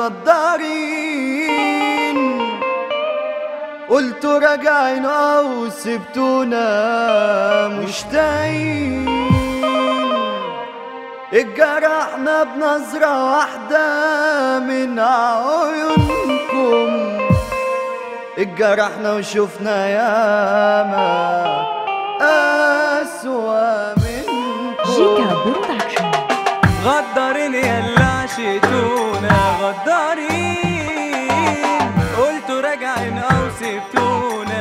غدارين قلتوا راجعين او سبتونا مشتاقين اتجرحنا بنظرة واحدة من عيونكم اتجرحنا وشفنا ياما أسوأ منكم جيكا برودكشن غدارين يلا عشتونا غدارين قلتوا راجعين او سبتونا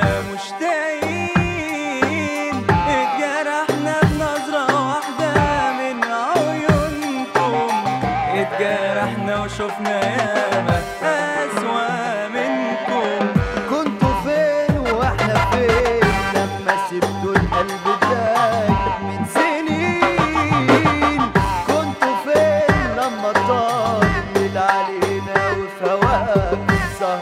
مشتاقين اتجرحنا بنظرة واحدة من عيونكم اتجرحنا وشفنا ياما أسوأ منكم كنتوا فين واحنا فين لما سبتوا القلب دايب من سنين كنتوا فين لما طال الليل علينا وفي هواكم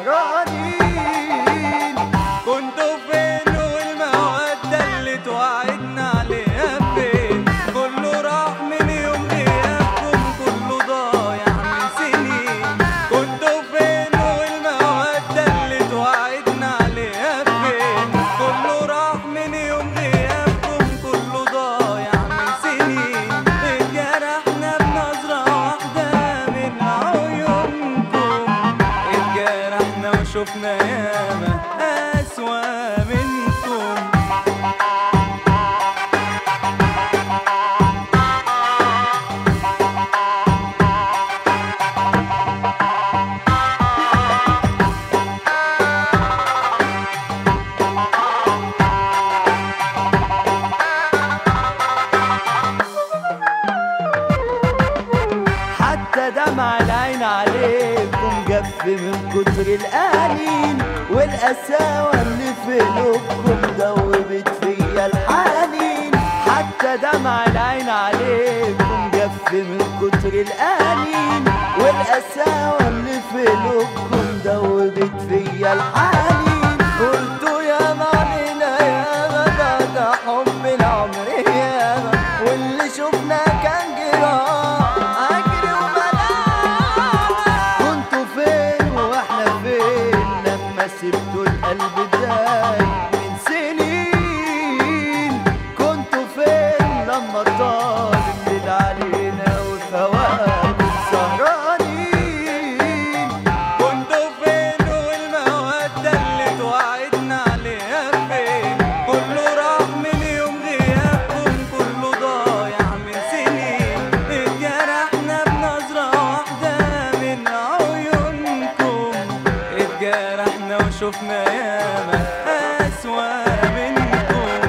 سهرانين كنتوا فين والمودة اللي توعدنا عليها فين كله راح من يوم غيابكم كله ضايع من سنين كنتوا فين والمودة اللي توعدنا عليها فين كله راح من يوم غيابكم كله ضايع من سنين اتجرحنا بنظرة واحدة من عيونكم اتجرحنا وشفنا ياما أسوأ منكم حتى دمع العين عليكم جف من كتر القليل والقساوة اللي في قلوبكم دوبت فيا الحنين حتى دمع العين عليكم جف من كتر القليل والقساوة اللي في قلوبكم دوبت فيا الحنين قلتوا يا معلنا يا بعد حب العمر ياما واللي شفنا كان جراح اجري وبلاغ كنتوا فين واحنا فين لما سبتوا القلب دايب من سنين كنتوا فين لما طال الليل علينا وفي هواكم سهرانين كنتوا فين والمودة اللي توعدنا عليها فين كله راح من يوم غيابكم كله ضايع من سنين اتجرحنا بنظرة واحدة من عيونكم اتجرحنا وشفنا ياما أسوأ منكم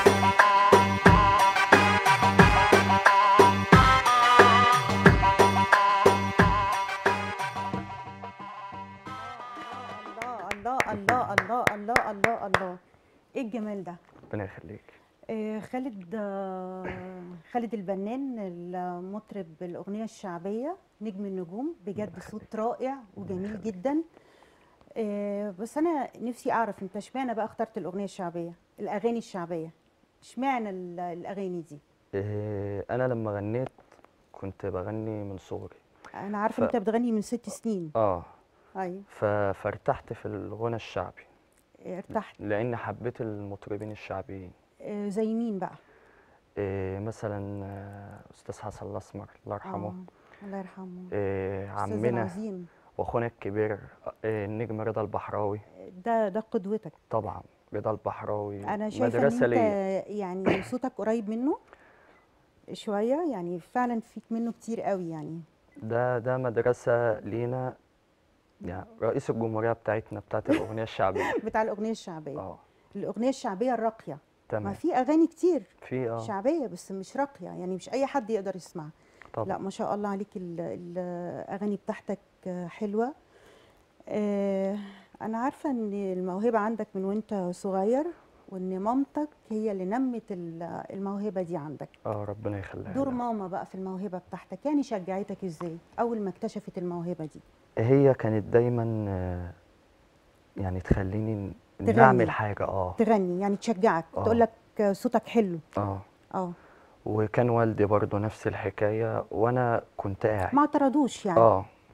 الله الله الله الله الله الله الله ايه الجمال ده ربنا يخليك آه، خالد آه، خالد البنان المطرب الاغنيه الشعبيه نجم النجوم بجد صوت رائع وجميل جدا آه، بس انا نفسي اعرف انت اشمعنى بقى اخترت الاغنيه الشعبيه الاغاني الشعبيه اشمعنى ال- الاغاني دي إيه انا لما غنيت كنت بغني من صغري انا عارفه ف- انت بتغني من ست سنين اه ايوه ف- فارتحت في الغنى الشعبي ارتحت لان حبيت المطربين الشعبيين آه، زي مين بقى إيه مثلا آه، استاذ حسن الاسمر الله يرحمه آه، الله يرحمه إيه أستاذ عمنا العظيم واخونا الكبير إيه النجم رضا البحراوي ده ده قدوتك طبعا رضا البحراوي انا شايفه ان مدرسه انت ليا يعني صوتك قريب منه شويه يعني فعلا فيك منه كتير قوي يعني ده ده مدرسه لينا يعني رئيس الجمهوريه بتاعتنا بتاعت الاغنيه الشعبيه بتاع الاغنيه الشعبيه اه الاغنيه الشعبيه الراقيه ما تمام في اغاني كتير في اه شعبيه بس مش راقيه يعني مش اي حد يقدر يسمعها لا طبعا ما شاء الله عليك ال- الاغاني بتاعتك آه، حلوه آه، انا عارفه ان الموهبه عندك من وانت صغير وان مامتك هي اللي نمت ال- الموهبه دي عندك اه ربنا يخليها دور لها. ماما بقى في الموهبه بتاعتك يعني شجعتك ازاي اول ما اكتشفت الموهبه دي هي كانت دايما آه، يعني تخليني ن- تغني. نعمل حاجه اه تغني يعني تشجعك آه. تقول لك صوتك حلو اه اه وكان والدي برضو نفس الحكايه وانا كنت قاعد ما اعترضوش يعني اه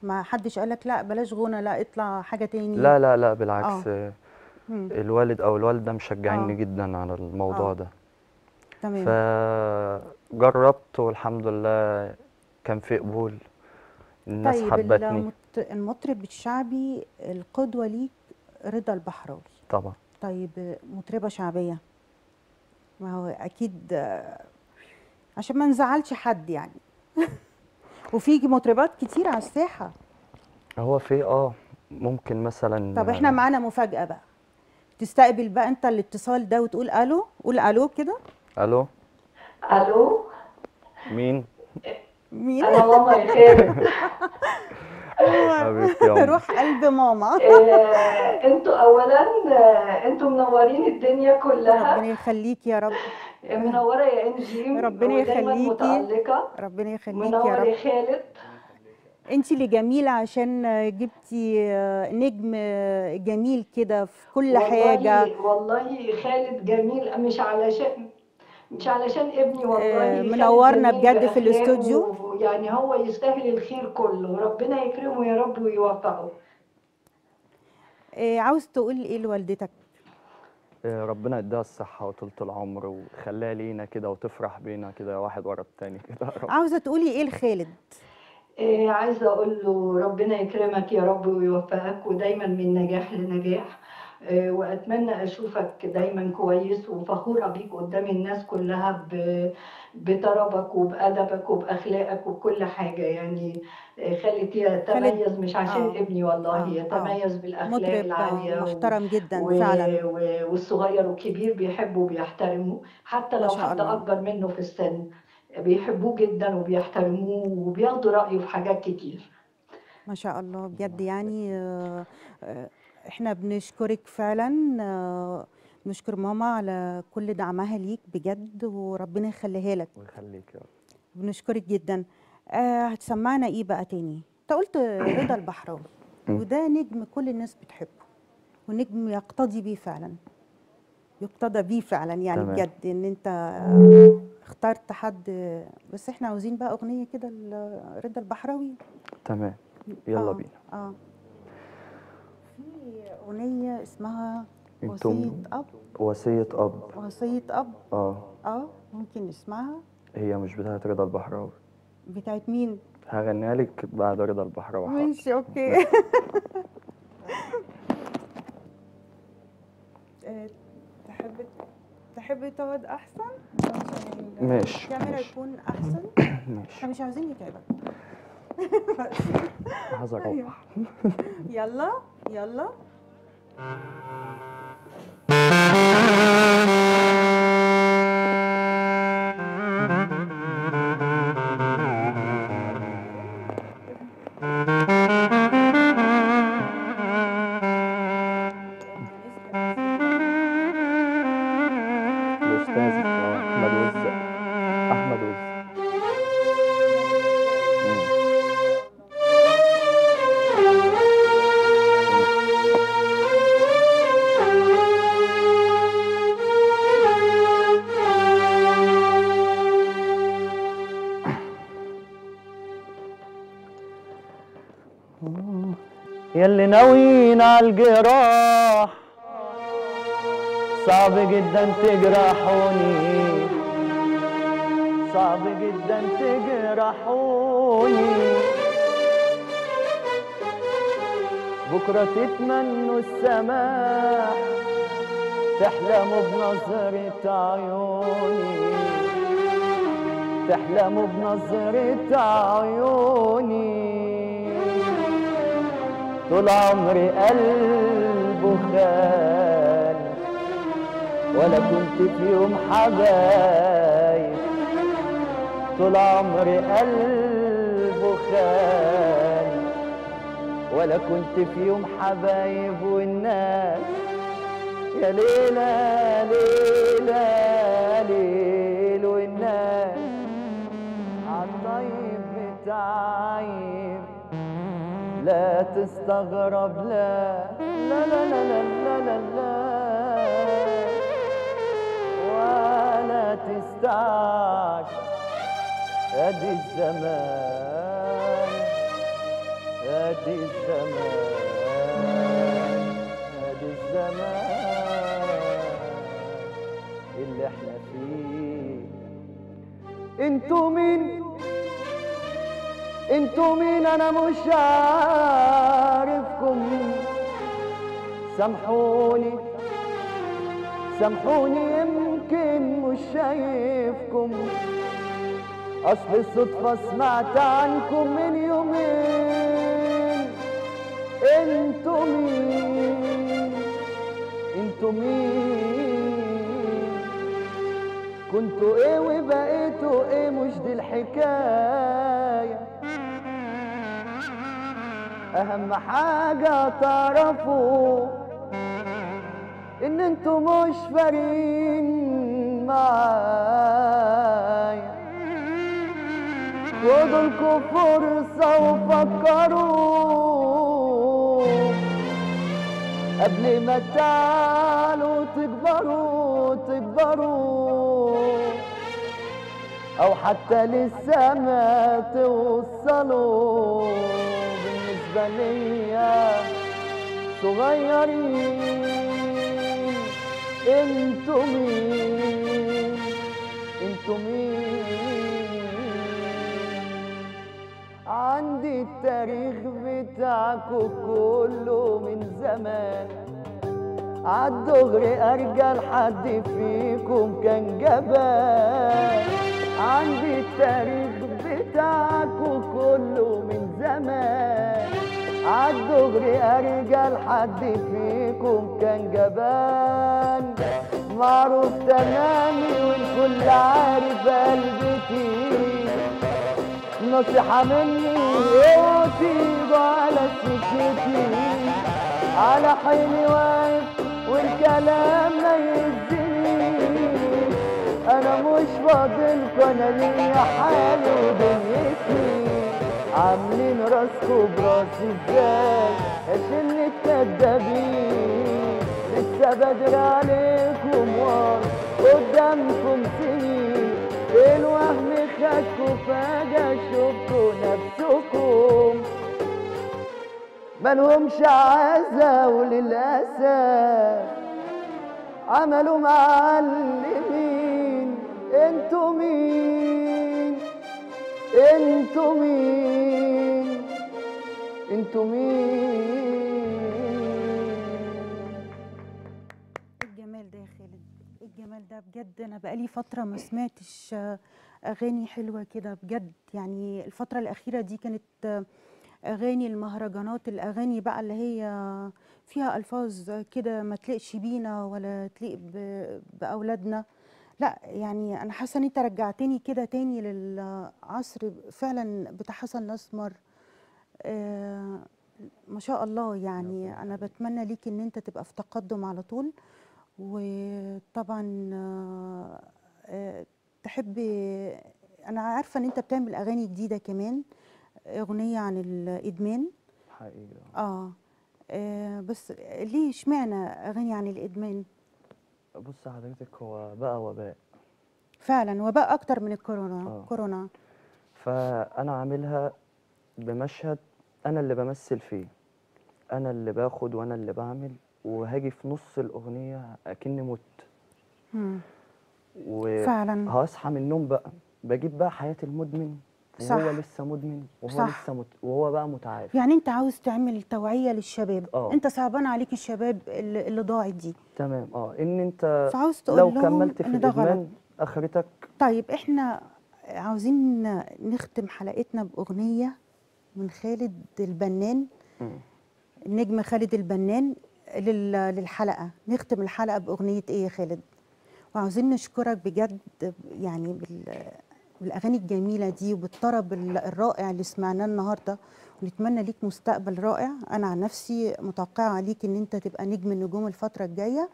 ما حدش قالك لا بلاش غنى لا اطلع حاجه تاني لا لا لا بالعكس آه. مم. الوالد او الوالده مشجعيني آه. جدا على الموضوع آه. ده تمام فجربت والحمد لله كان في قبول الناس طيب حبتني المط... المطرب الشعبي القدوه ليك رضا البحراوي طبعا طيب مطربه شعبيه ما هو اكيد آه، عشان ما نزعلش حد يعني وفي مطربات كتير على الساحه هو في اه ممكن مثلا طب احنا معانا مفاجاه بقى تستقبل بقى انت الاتصال ده وتقول الو قول الو كده الو الو مين مين انا ماما يا خالد حبيبتي يا أم. روح قلب ماما آه، انتوا اولا آه، انتوا منورين الدنيا كلها ربنا يخليك يا رب منوره يا انجي ربنا ودايما يخليكي. متالقه ربنا يخليك يا منور رب يا خالد انت اللي جميله عشان جبتي نجم جميل كده في كل حاجه والله والله خالد جميل مش علشان مش علشان ابني والله آه، خالد منورنا جميل بجد في بأخلاقه الاستوديو. يعني هو يستاهل الخير كله ربنا يكرمه يا رب ويوفقه آه، عاوز تقول ايه لوالدتك آه، ربنا يديها الصحة وطولة العمر وخليها لينا كده وتفرح بينا كده واحد ورا التاني كده يا رب عاوزه تقولي ايه لخالد إيه عايزة أقول له ربنا يكرمك يا رب ويوفقك ودايما من نجاح لنجاح إيه وأتمنى أشوفك دايما كويس وفخورة بيك قدام الناس كلها ب- بطربك وبأدبك وبأخلاقك وكل حاجة يعني إيه خالد يتميز مش عشان آه. ابني والله آه، آه. يتميز بالأخلاق مطرب العالية آه، و- محترم جدا و- فعلا و- والصغير والكبير بيحبوا وبيحترموا حتى ما لو شاء حد الله. أكبر منه في السن بيحبوه جدا وبيحترموه وبياخدوا رأيه في حاجات كتير ما شاء الله بجد يعني آه، آه، احنا بنشكرك فعلا آه، نشكر ماما على كل دعمها ليك بجد وربنا يخليها لك ويخليك يا رب بنشكرك جدا آه هتسمعنا ايه بقى تاني انت قلت رضا البحراوي مم. وده نجم كل الناس بتحبه ونجم يقتدي بيه فعلا يقتدى بيه فعلا يعني تمام. بجد ان انت اخترت حد بس احنا عاوزين بقى اغنيه كده لرضا البحراوي تمام يلا آه، بينا اه في اغنيه اسمها انتم وصيه اب وصية أب وصيه اب اه اه ممكن نسمعها هي مش بتاعت رضا البحراوي بتاعت مين هغنيها لك بعد رضا البحراوي حاضر. ماشي اوكي آه، تحب تحب تقعد احسن عشان ال- ماشي، الكاميرا ماشي. يكون احسن ماشي احنا مش عاوزين نتعبك عايز اروح يلا يلا الأستاذ آه، أحمد وز أحمد وز مم. يلي ناويين على الجراح صعب جدا تجرحوني صعب جدا تجرحوني بكرة تتمنوا السماح تحلموا بنظرة عيوني تحلموا بنظرة عيوني طول عمري قلبه خان ولا كنت في يوم حبايب طول عمري قلبه خان ولا كنت في يوم حبايب والناس يا ليلى ليلى ليل والناس عالطيب متعايب لا تستغرب لا لا لا لا لا لا لا, لا ولا تستعجل ادي الزمان ادي الزمان ادي الزمان اللي احنا فيه انتوا مين انتوا مين انا مش عارفكم سامحوني سامحوني يمكن مش شايفكم اصل الصدفة سمعت عنكم من يومين انتوا مين انتوا مين كنتوا ايه وبقيتوا ايه مش دي الحكاية اهم حاجة تعرفوا ان انتوا مش فارقين معايا خدوا فرصة وفكروا قبل ما تعلوا تكبروا تكبروا او حتى لسه ما توصلوا بالنسبة ليا صغيرين انتوا مين انتوا مين عندي التاريخ بتاعكو كله من زمان عالدغري ارجل حد فيكم كان جبان عندي التاريخ بتاعكو كله من زمان عالدغري ارجل حد فيكم كان جبان معروف تمامي والكل عارف قلبتي نصيحة مني اوعوا تيجوا على سكتي على حيلي واقف والكلام ما يهزنيش انا مش فاضلكوا انا ليا حالي ودنيتي عاملين راسكوا براسي ازاي يا شلة كدابين لسه بدري عليكم وار قدامكم سنين الوهم خدكوا فجأة شفتوا نفسكم ملهمش عزة وللأسف عملوا معلمين انتوا مين انتوا مين انتوا مين إيه الجمال ده يا خالد إيه الجمال ده بجد انا بقالي فتره ما سمعتش آه، اغاني حلوه كده بجد يعني الفتره الاخيره دي كانت آه، اغاني المهرجانات الاغاني بقى اللي هي فيها الفاظ كده ما تليقش بينا ولا تليق ب- باولادنا لا يعني انا حاسه ان انت رجعتني كده تاني للعصر فعلا بتاع حسن الاسمر آه، ما شاء الله يعني انا بتمنى ليك ان انت تبقى في تقدم على طول وطبعا آه، آه، تحب انا عارفه ان انت بتعمل اغاني جديده كمان اغنيه عن الادمان حقيقي اه آه، بس ليه اشمعنى اغاني عن الادمان بص حضرتك هو بقى وباء فعلا وباء اكتر من الكورونا آه. كورونا فانا عاملها بمشهد انا اللي بمثل فيه انا اللي باخد وانا اللي بعمل وهاجي في نص الاغنيه اكني مت مم. وهصحى فعلا من النوم بقى بجيب بقى حياه المدمن صح. وهو لسه مدمن وهو صح. لسه مت... وهو بقى متعافي يعني انت عاوز تعمل توعيه للشباب آه. انت صعبان عليك الشباب اللي, اللي ضاعت دي تمام اه ان انت فعاوز تقول لو لهم كملت في ان ده غلط الادمان اخرتك طيب احنا عاوزين نختم حلقتنا بأغنية من خالد البنان مم. النجم خالد البنان لل- للحلقة نختم الحلقة بأغنية ايه يا خالد وعاوزين نشكرك بجد يعني بال- بالأغاني الجميلة دي وبالطرب ال- الرائع اللي سمعناه النهاردة ونتمنى ليك مستقبل رائع أنا عن نفسي متوقعة عليك إن أنت تبقى نجم النجوم الفترة الجاية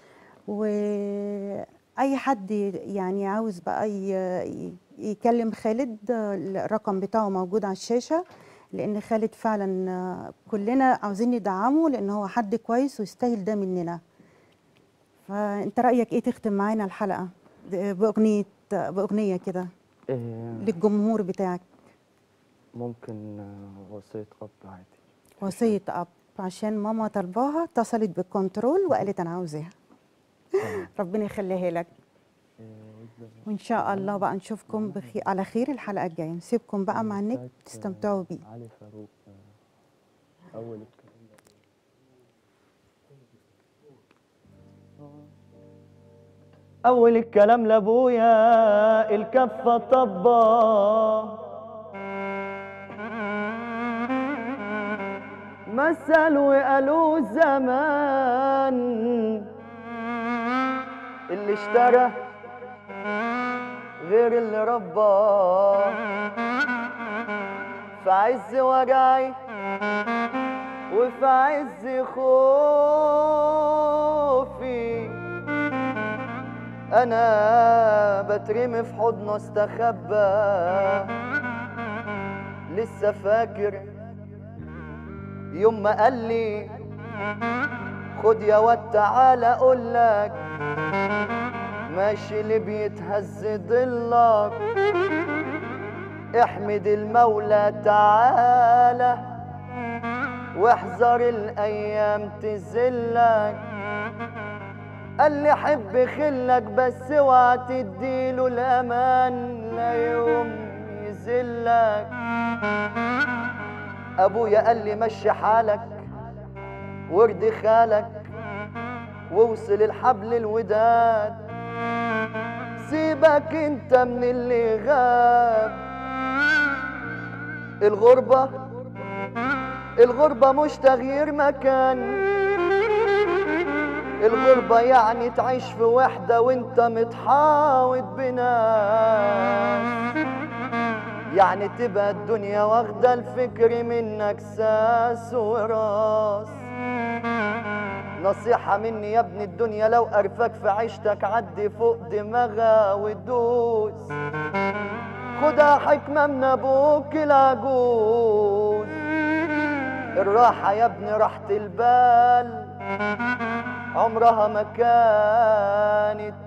وأي حد يعني عاوز بقى ي- ي- يكلم خالد الرقم بتاعه موجود على الشاشة لأن خالد فعلا كلنا عاوزين ندعمه لأن هو حد كويس ويستاهل ده مننا فأنت رأيك إيه تختم معانا الحلقة بأغنية بأغنية كده إيه للجمهور بتاعك ممكن آه، وصية أب عادي وصيه اب عشان ماما طلباها اتصلت بالكنترول وقالت انا عاوزاها تمام. ربنا يخليها لك وان شاء الله بقى نشوفكم بخير على خير الحلقه الجايه نسيبكم بقى مع النت بتاعت، تستمتعوا بيه آه، علي فاروق آه، أول الكلام أول الكلام لأبويا الكفة طبا مثل وقالوا زمان اللي اشترى غير اللي رباه في عز وجعي وفي عز خوفي انا بترمي في حضنه استخبى لسه فاكر يوم ما قال لي خد يا واد تعالى اقول لك ماشي اللي بيتهز ضلك احمد المولى تعالى واحذر الايام تذلك قال لي حب خلك بس اوعى تديله الامان لا يوم يذلك ابويا قال لي مشي حالك ورد خالك ووصل الحبل الوداد سيبك انت من اللي غاب الغربة الغربة مش تغيير مكان الغربة يعني تعيش في وحدة وانت متحاوط بناس يعني تبقى الدنيا واخدة الفكر منك ساس وراس نصيحة مني يا ابن الدنيا لو قرفك في عيشتك عدي فوق دماغها وتدوس خدها حكمة من ابوك العجوز الراحة يا ابني راحة البال عمرها ما كانت